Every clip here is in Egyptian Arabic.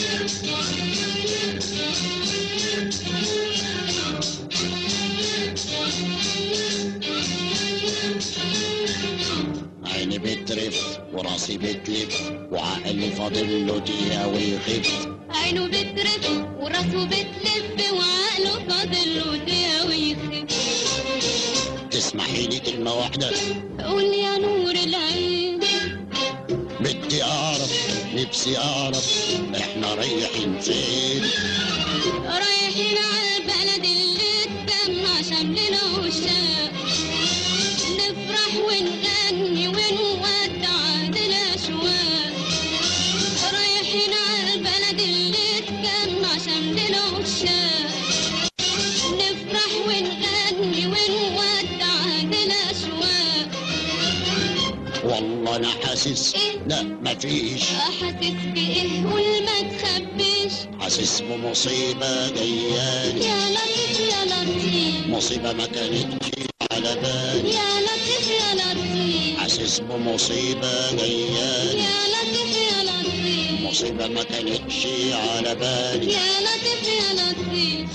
عيني بترف وراسي بتلف وعقلي فاضل له دقيقة ويخف عينه بترف وراسه بتلف وعقله فاضل له دقيقة ويخف تسمحي لي كلمة واحدة قول يا نور العين بدي أعرف نفسي أعرف إحنا رايحين فين رايحين على البلد اللي اتجمع شملنا وشاق نفرح ونغني ونودع الأشواق رايحين على البلد اللي اتجمع شملنا وشاق نفرح ونغني ونودع الأشواق والله أنا حاسس لا مفيش حاسس بإيه قول ما تخبيش حاسس بمصيبة جايالي يا لطيف يا لطيف مصيبة ما كانتش على بالي يا لطيف يا لطيف حاسس بمصيبة جايالي يا لطيف يا لطيف مصيبة ما كانتش على بالي يا لطيف يا لطيف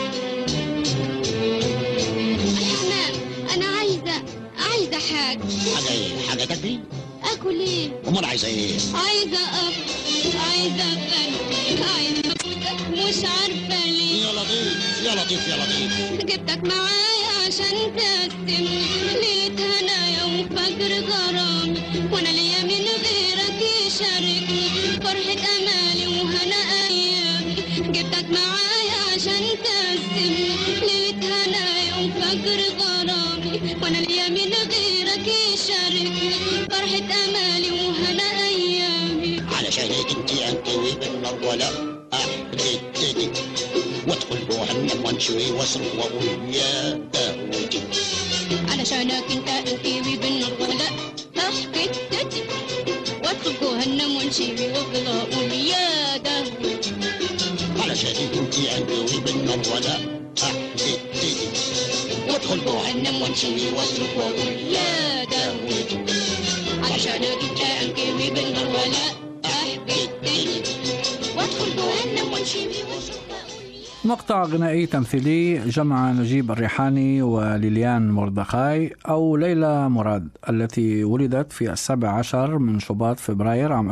أنا أنا عايزة عايزة حاجة حاجة إيه حاجة تاكلي آكل إيه؟ أمال عايزة إيه عايزة أفطر عايزة أفطر عايزة أفطر مش عارفة ليه يا لطيف يا لطيف يا لطيف جبتك معايا عشان تقسم ليلة هنايا وفجر غرامي وانا ليا من غيرك يشاركني فرحة امالي وهنا ايامي جبتك معايا عشان تقسم ليلة هنايا وفجر غرامي وانا ليا من غيرك يشاركني فرحة امالي وهنا ايامي علشانك انت انكوي بالنار ولا احددك وادخل جهنم وانشوي واصرخ واقول يا داودي علشانك انت انكيوي بالنار ولا احكي تتي وادخل جهنم وانشيبي وافضل اقول يا داود علشانك انت انكوي بالنار ولا احددك وادخل جهنم وانشوي واصرخ واقول يا داود علشانك انت انكيوي بالنار ولا احكي تتي وادخل جهنم وانشيبي وافضل اقول يا مقطع غنائي تمثيلي جمع نجيب الريحاني وليليان مردخاي أو ليلى مراد التي ولدت في السابع عشر من شباط فبراير عام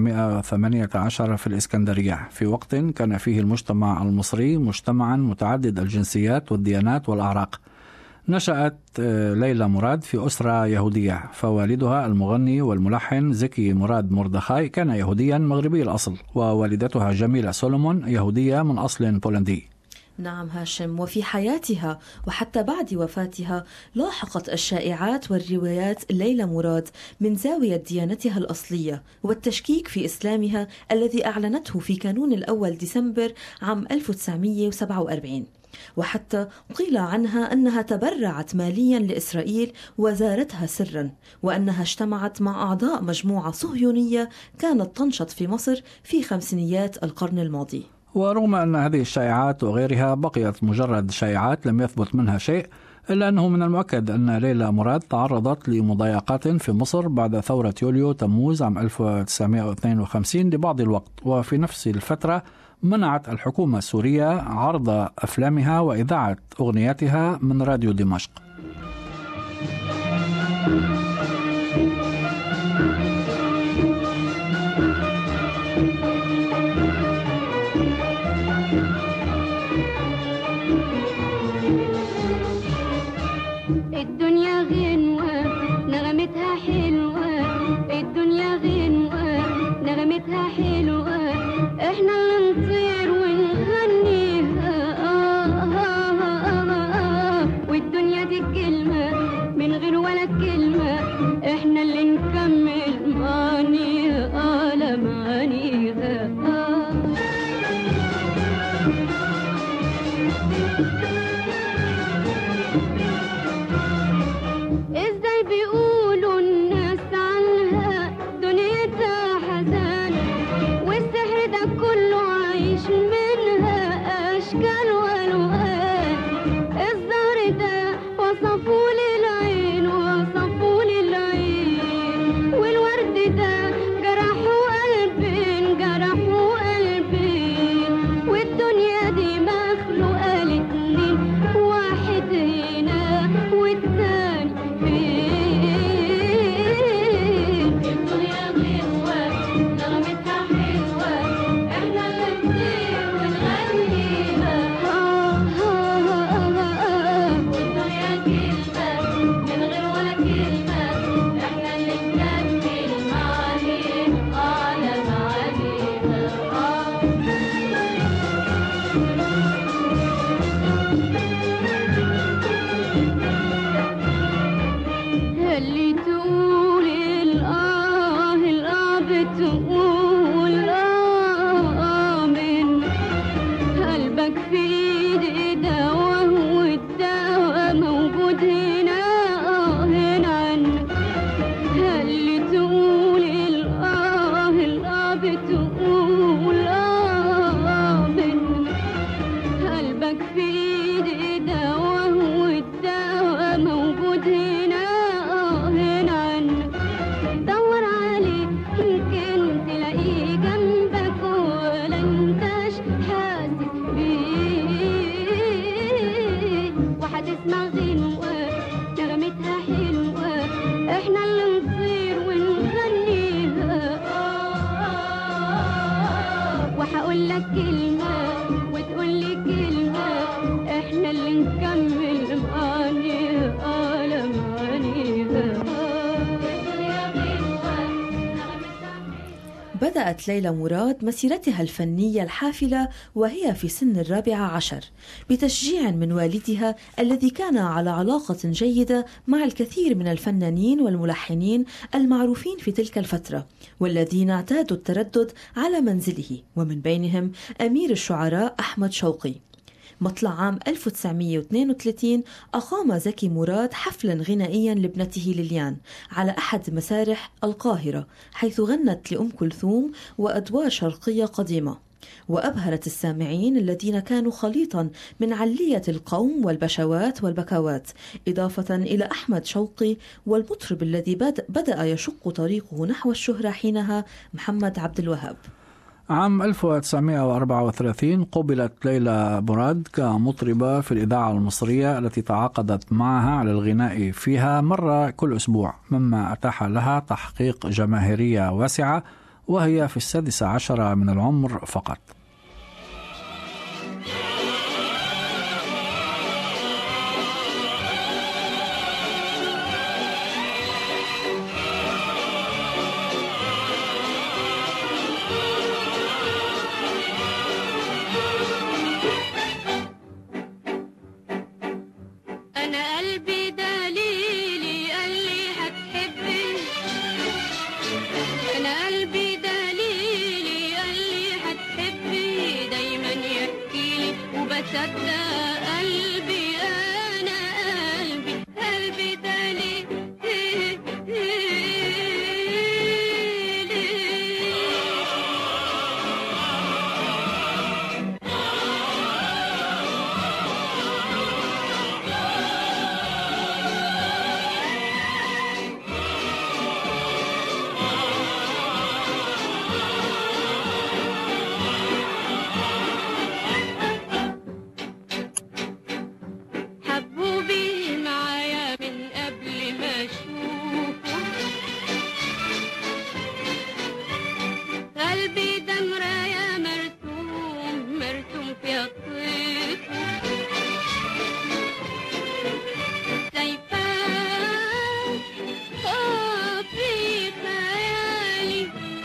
1918 في الإسكندرية في وقت كان فيه المجتمع المصري مجتمعا متعدد الجنسيات والديانات والأعراق نشأت آه، ليلى مراد في أسرة يهودية فوالدها المغني والملحن زكي مراد مردخاي كان يهوديا مغربي الأصل ووالدتها جميلة سولومون يهودية من أصل بولندي نعم هاشم وفي حياتها وحتى بعد وفاتها لاحقت الشائعات والروايات ليلى مراد من زاوية ديانتها الأصلية والتشكيك في إسلامها الذي أعلنته في كانون الأول ديسمبر عام 1947 وحتى قيل عنها أنها تبرعت ماليا لإسرائيل وزارتها سرا وأنها اجتمعت مع أعضاء مجموعة صهيونية كانت تنشط في مصر في خمسينيات القرن الماضي ورغم أن هذه الشائعات وغيرها بقيت مجرد شائعات لم يثبت منها شيء إلا أنه من المؤكد أن ليلى مراد تعرضت لمضايقات في مصر بعد ثورة يوليو تموز عام 1952 لبعض الوقت وفي نفس الفترة منعت الحكومة السورية عرض أفلامها وإذاعة أغنياتها من راديو دمشق الدنيا غنوة نغمتها حلوة الدنيا غنوة نغمتها حلوة احنا اللي نطير ونغنيها آه آه آه آه والدنيا دي كلمة من غير ولا كلمة احنا اللي نكمل معانيها آه لا معانيها آه ازاي بيقولوا الناس عنها دنيتها حزان والسحر ده كله عايش منها اشكال والوان الزهر ده وصفوا للعين وصفوا للعين والورد ده جرحوا قلبين جرحوا قلبين وهقول لك كلمة وتقول لي كلمة احنا اللي نكمل معانيها على معانيها بدأت ليلى مراد مسيرتها الفنية الحافلة وهي في سن الرابعة عشر بتشجيع من والدها الذي كان على علاقة جيدة مع الكثير من الفنانين والملحنين المعروفين في تلك الفترة والذين اعتادوا التردد على منزله ومن بينهم أمير الشعراء أحمد شوقي مطلع عام 1932 أقام زكي مراد حفلا غنائيا لابنته ليليان على أحد مسارح القاهرة حيث غنت لأم كلثوم وأدوار شرقية قديمة وأبهرت السامعين الذين كانوا خليطا من علية القوم والبشوات والبكوات إضافة إلى أحمد شوقي والمطرب الذي بد- بدأ يشق طريقه نحو الشهرة حينها محمد عبد الوهاب عام 1934 قبلت ليلى مراد كمطربة في الإذاعة المصرية التي تعاقدت معها على الغناء فيها مرة كل أسبوع مما أتاح لها تحقيق جماهيرية واسعة وهي في السادسة عشر من العمر فقط انا قلبي دليلي قال لي هتحبني انا قلبي دليلي قال لي هتحبني دايما يحكي لي وبصدق قلبي انا قلبي قلبي دليلي حبوبي معايا من قبل ما اشوفه قلبي ده مرايا مرسوم مرسوم في طيفه شايفاه آه في خيالي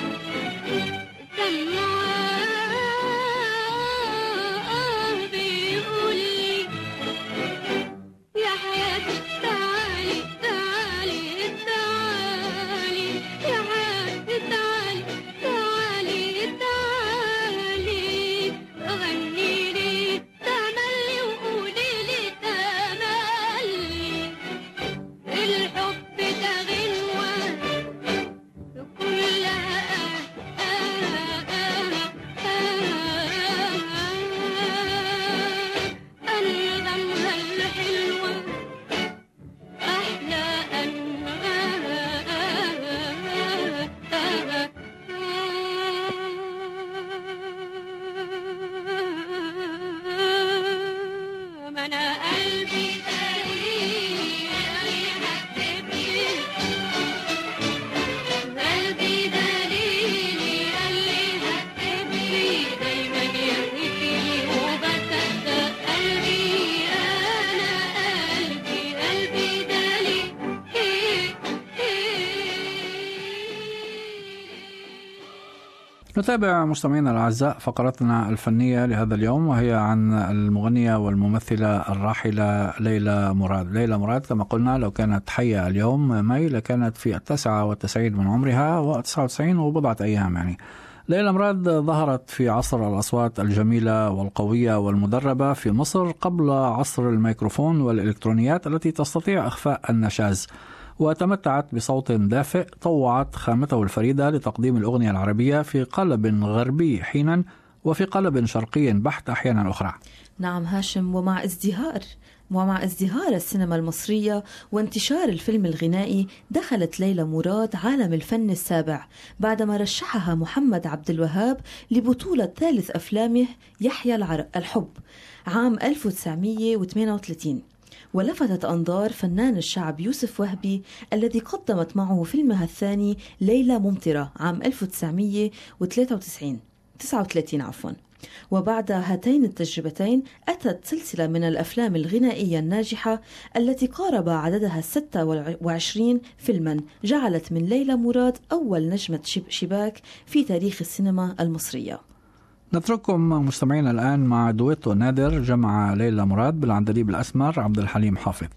سمعاه بيقول لي يا حياتي تعالي تعالي تعالي يا حياتي تعالي تعالي تعالي غني لي تملي وقولي لي تملي الحب ده غنوة كلها أنغمها الحلوة أحلى أنغام أنا قلبي دليل هتبني قلبي دليلي قال لي هتبكي دايما يحكي وبصدق قلبي انا قلبي قلبي دليل نتابع مستمعينا الأعزاء فقرتنا الفنية لهذا اليوم وهي عن المغنية والممثلة الراحلة ليلى مراد ليلى مراد كما قلنا لو كانت حية اليوم ماي لكانت في التاسعة والتسعين من عمرها وتسعة وتسعين وبضعة أيام يعني ليلى مراد ظهرت في عصر الأصوات الجميلة والقوية والمدربة في مصر قبل عصر الميكروفون والإلكترونيات التي تستطيع إخفاء النشاز وتمتعت بصوت دافئ طوعت خامته الفريدة لتقديم الأغنية العربية في قالب غربي حينا وفي قالب شرقي بحت أحيانا أخرى نعم هاشم ومع ازدهار ومع ازدهار السينما المصرية وانتشار الفيلم الغنائي دخلت ليلى مراد عالم الفن السابع بعدما رشحها محمد عبد الوهاب لبطولة ثالث أفلامه يحيى العر... الحب عام 1938 ولفتت أنظار فنان الشعب يوسف وهبي الذي قدمت معه فيلمها الثاني ليلى ممطرة عام 1993 39 عفوا وبعد هاتين التجربتين أتت سلسلة من الأفلام الغنائية الناجحة التي قارب عددها 26 فيلما جعلت من ليلى مراد أول نجمة شباك في تاريخ السينما المصرية نترككم مستمعين الآن مع دويتو نادر جمع ليلى مراد بالعندليب الأسمر عبد الحليم حافظ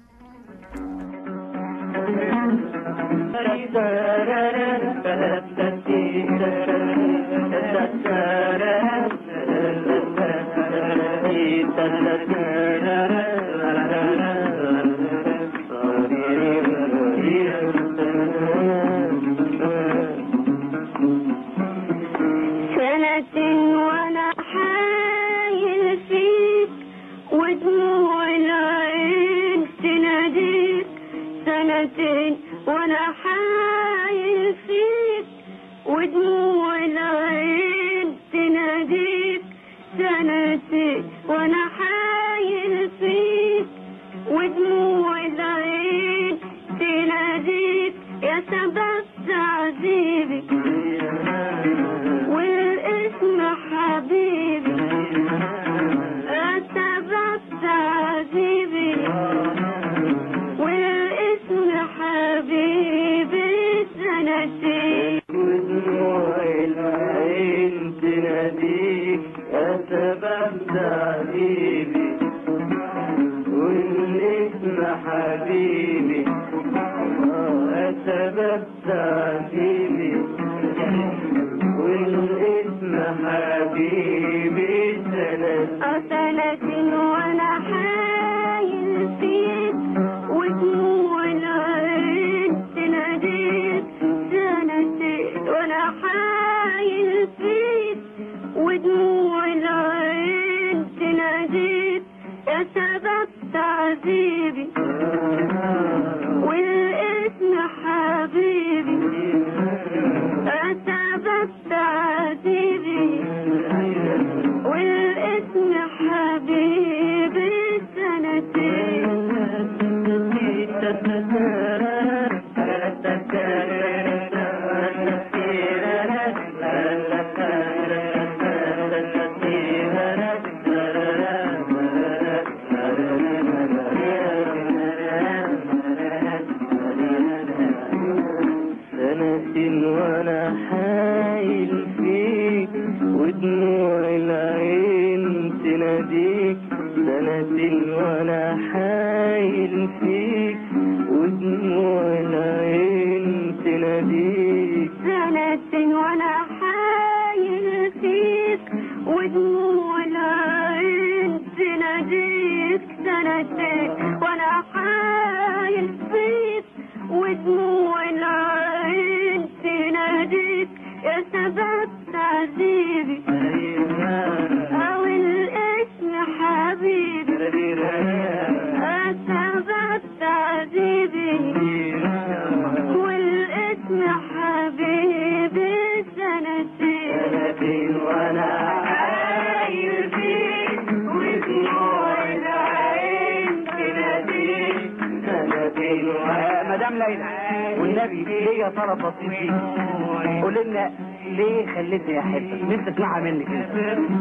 خليتني احبك نفسي اسمعها منك انت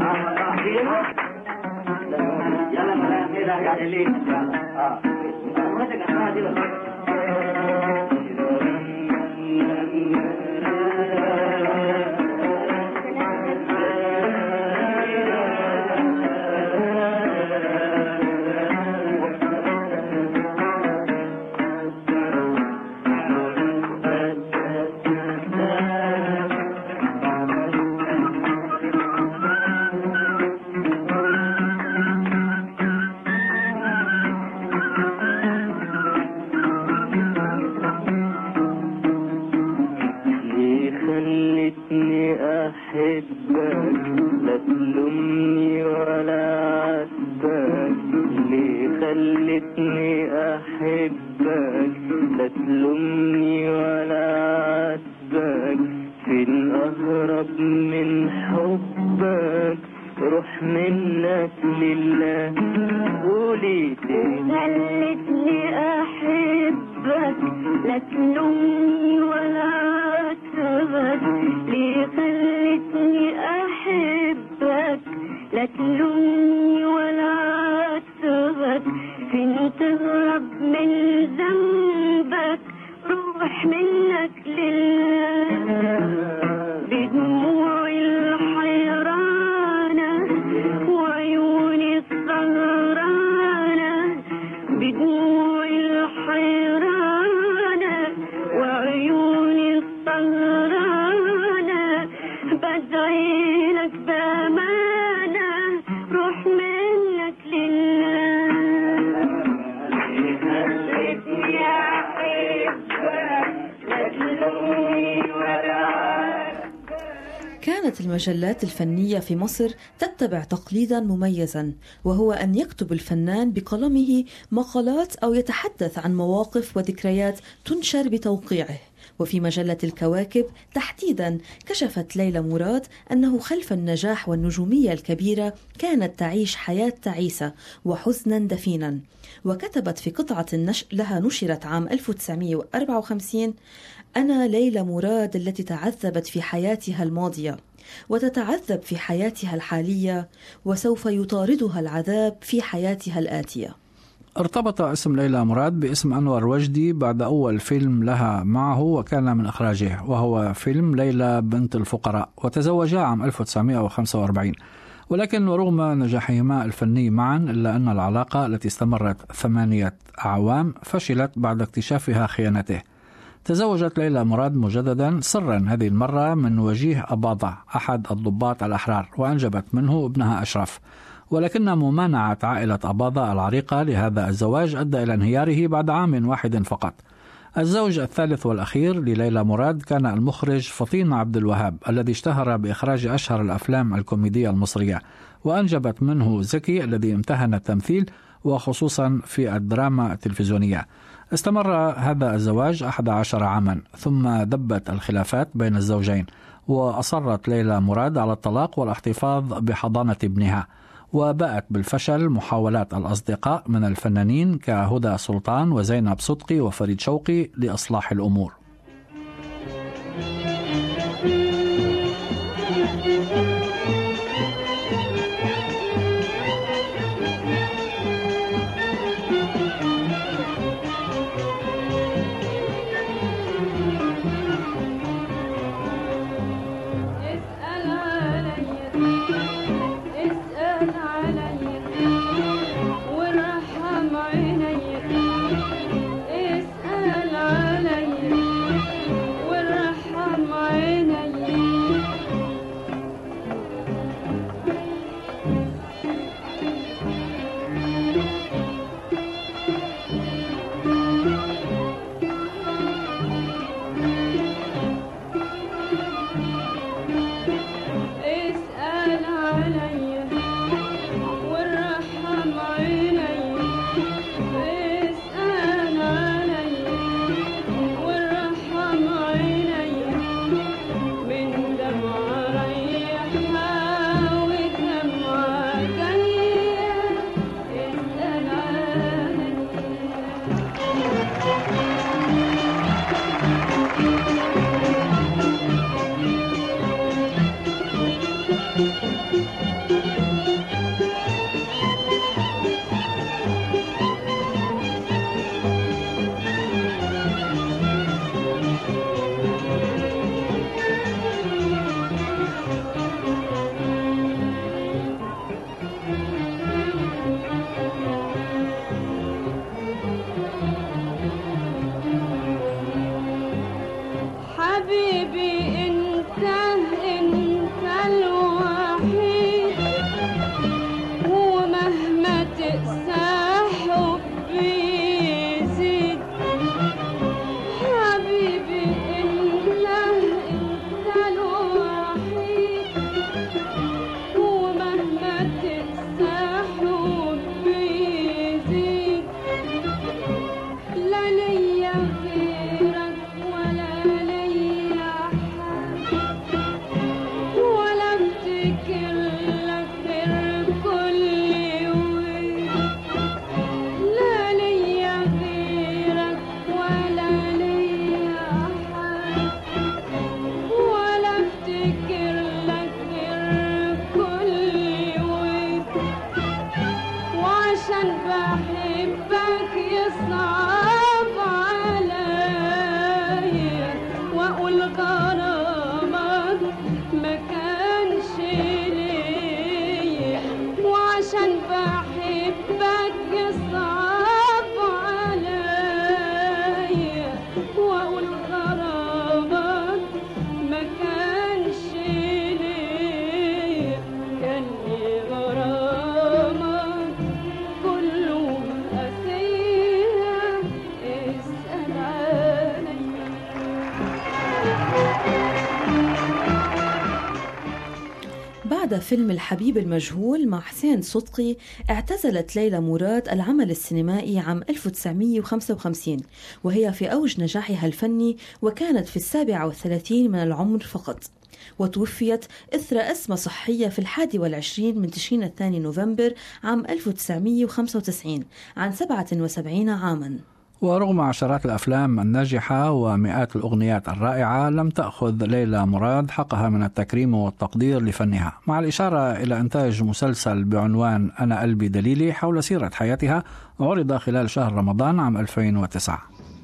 يلا مدام كده يعني ليه اه تلومني ولا تبد لي خلتني أحب لا تلومني ولا عاتبك فين تهرب من ذنبك روح منك لله بدموع الحيرانة وعيوني السهرانة بدموع الحيرانة وعيوني السهرانة بدعي لك بأمانة روح منك لله خلتني أحبك لا تلومني ولا كانت المجلات الفنية في مصر تتبع تقليدا مميزا وهو أن يكتب الفنان بقلمه مقالات أو يتحدث عن مواقف وذكريات تنشر بتوقيعه وفي مجلة الكواكب تحديدا كشفت ليلى مراد أنه خلف النجاح والنجومية الكبيرة كانت تعيش حياة تعيسة وحزنا دفينا وكتبت في قطعة نش... لها نشرت عام 1954 أنا ليلى مراد التي تعذبت في حياتها الماضية وتتعذب في حياتها الحالية وسوف يطاردها العذاب في حياتها الآتية ارتبط اسم ليلى مراد باسم أنور وجدي بعد أول فيلم لها معه وكان من إخراجه وهو فيلم ليلى بنت الفقراء وتزوجا عام 1945 ولكن ورغم نجاحهما الفني معا إلا أن العلاقة التي استمرت ثمانية أعوام فشلت بعد اكتشافها خيانته تزوجت ليلى مراد مجددا سرا هذه المرة من وجيه أباضة أحد الضباط الأحرار وأنجبت منه ابنها أشرف ولكن ممانعة عائلة أباضة العريقة لهذا الزواج أدى إلى انهياره بعد عام واحد فقط الزوج الثالث والأخير لليلى مراد كان المخرج فطين عبد الوهاب الذي اشتهر بإخراج أشهر الأفلام الكوميدية المصرية وأنجبت منه زكي الذي امتهن التمثيل وخصوصا في الدراما التلفزيونية استمر هذا الزواج 11 عاما ثم دبت الخلافات بين الزوجين وأصرت ليلى مراد على الطلاق والاحتفاظ بحضانة ابنها وباءت بالفشل محاولات الأصدقاء من الفنانين كهدى سلطان وزينب صدقي وفريد شوقي لإصلاح الأمور اسأل عليا اسأل عليا وارحم عينيا اسأل عليا وارحم عينيا اسأل عليا وارحم عينيا اسأل عليا وارحم عينيا من دمعة ريحة ودمعة جاية اسأل عليا حبيبي انت انت الوحيد ومهما تقسى حبي يزيد حبيبي انت انت الوحيد ومهما تقسى حبي يزيد لا ليا غيرك ولا ليا حد ولا افتكر لك غير كل يوم لا ليا غيرك ولا ليا حد ولا افتكر لك غير كل يوم وعشان بحبك يصعب عليا واقول غرامك ما كانش ليا وعشان بحبك يصعب عليا واقول غرامك ما كانش ليا كان لي غرامك كله أسير اسأل عليا بعد فيلم الحبيب المجهول مع حسين صدقي اعتزلت ليلى مراد العمل السينمائي عام 1955 وهي في أوج نجاحها الفني وكانت في السابعة والثلاثين من العمر فقط وتوفيت إثر أزمة صحية في الحادي والعشرين من تشرين الثاني نوفمبر عام 1995 عن 77 عاماً ورغم عشرات الأفلام الناجحة ومئات الأغنيات الرائعة لم تأخذ ليلى مراد حقها من التكريم والتقدير لفنها مع الإشارة إلى إنتاج مسلسل بعنوان أنا قلبي دليلي حول سيرة حياتها عرض خلال شهر رمضان عام 2009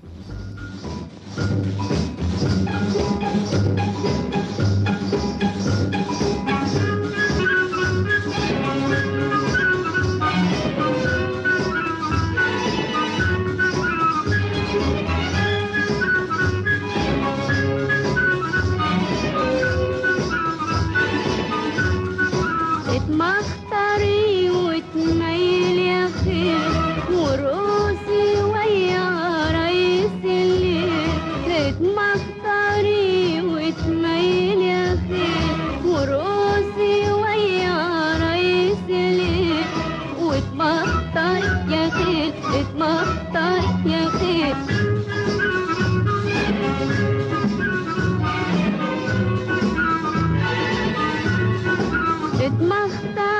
اتمختري وتميل يا خير ورقصي ويا ريس الليل اتمختري وتميل يا خير ورقصي ويا ريس الليل واتمختر يا خير اتمختر يا خير اتمختر